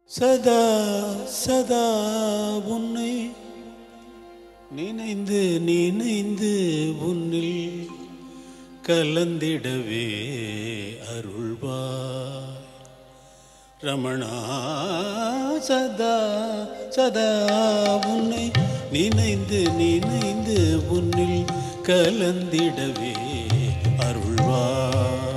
சதா சதா உன்னை நினைந்து நினைந்து உன்னில் கலந்திடவே அருள்வாய் ரமணா சதா சதா உன்னை நினைந்து நினைந்து உன்னில் கலந்திடவே அருள்வாய்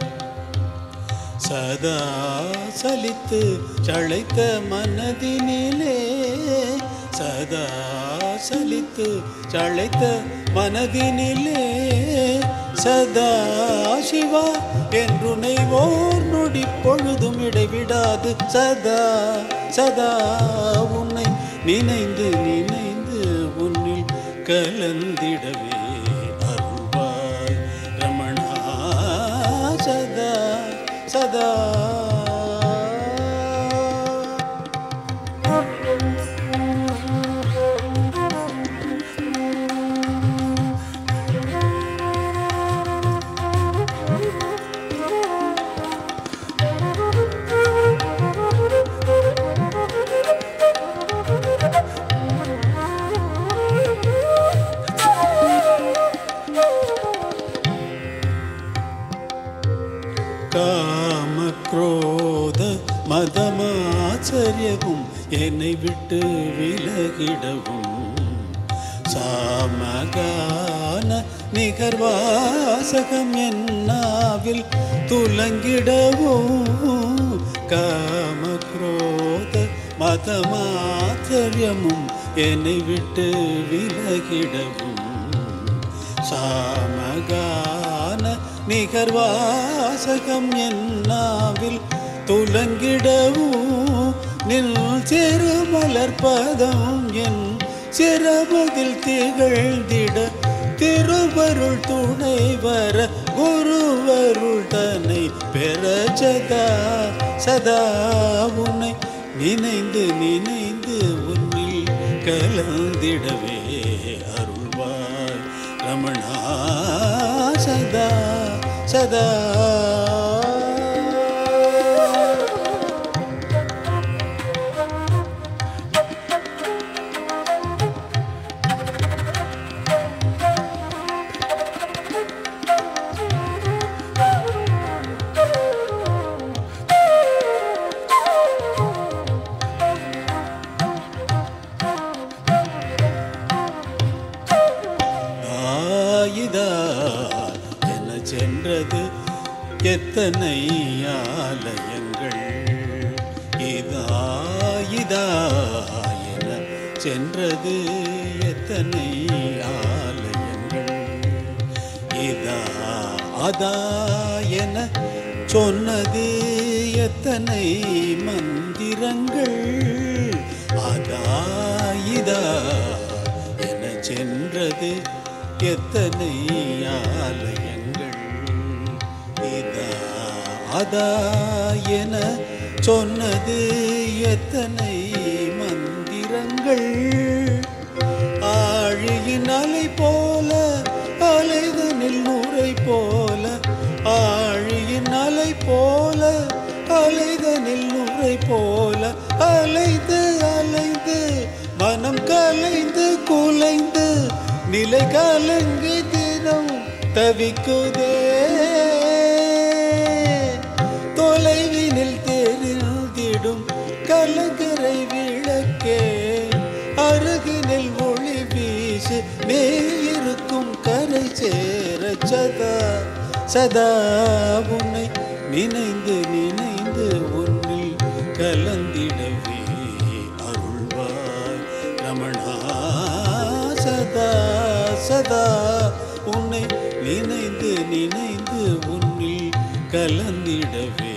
சதா சலித்து சளைத்த மனதினிலே சதா சலித்து சளைத்த மனதினிலே சதா சிவா என்றுனை ஓர் நொடி பொழுதும் இடைவிடாது சதா சதா உன்னை நினைந்து நினைந்து உன்னில் கலந்திடவே அருள்வாய் ரமணா சதா சதா காம குரோத மதமாச்சரியவும் என்னை விட்டு விலகிடவும் சாமகான நிகர்வாசகம் என்னாவில் துலங்கிடவும் காம குரோத மதமாச்சரியமும் என்னை விட்டு விலகிடவும் சாமகான நிகர்வாசகம் என்னாவில் துலங்கிடவும் நில் சிறு மலர்பதம் என் சிறமதில் திகழ்ந்திட திருவருள் துணை வர குருவருள் தன்னை பெற சதா சதா உன்னை நினைந்து நினைந்து உன்னில் கலந்திடவே அருள்வாய் ரமணா சதா சதா ஆயுதா என சென்றது எத்தனை ஆலயங்கள் இதாயுதா என சென்றது எத்தனை ஆலயங்கள் இதா அதா என சொன்னது எத்தனை மந்திரங்கள் அதா இதா என சென்றது எத்தனை ஆலயங்கள் இதா அதா என சொன்னது எத்தனை மந்திரங்கள் ஆழியின் அலை போல அலைதனில் நூரை போல ஆழியின் அலை போல அலைதனில் நூரை போல அலைந்து அலைந்து மனம் கலைந்து குலைந்து நிலை கலங்கி தினம் தவிக்குதே தொலைவினில் தெரிந்திடும் கலங்கரை விளக்கே அருகினில் ஒளி வீசு நீ இருக்கும் கரை சேர சதா சதா உன்னை நினைந்து நினைந்து உன்னில் கலந்திடவே அருள்வாய் ரமணா சதா சதா உன்னை நினைந்து நினைந்து உன்னில் கலந்திடவே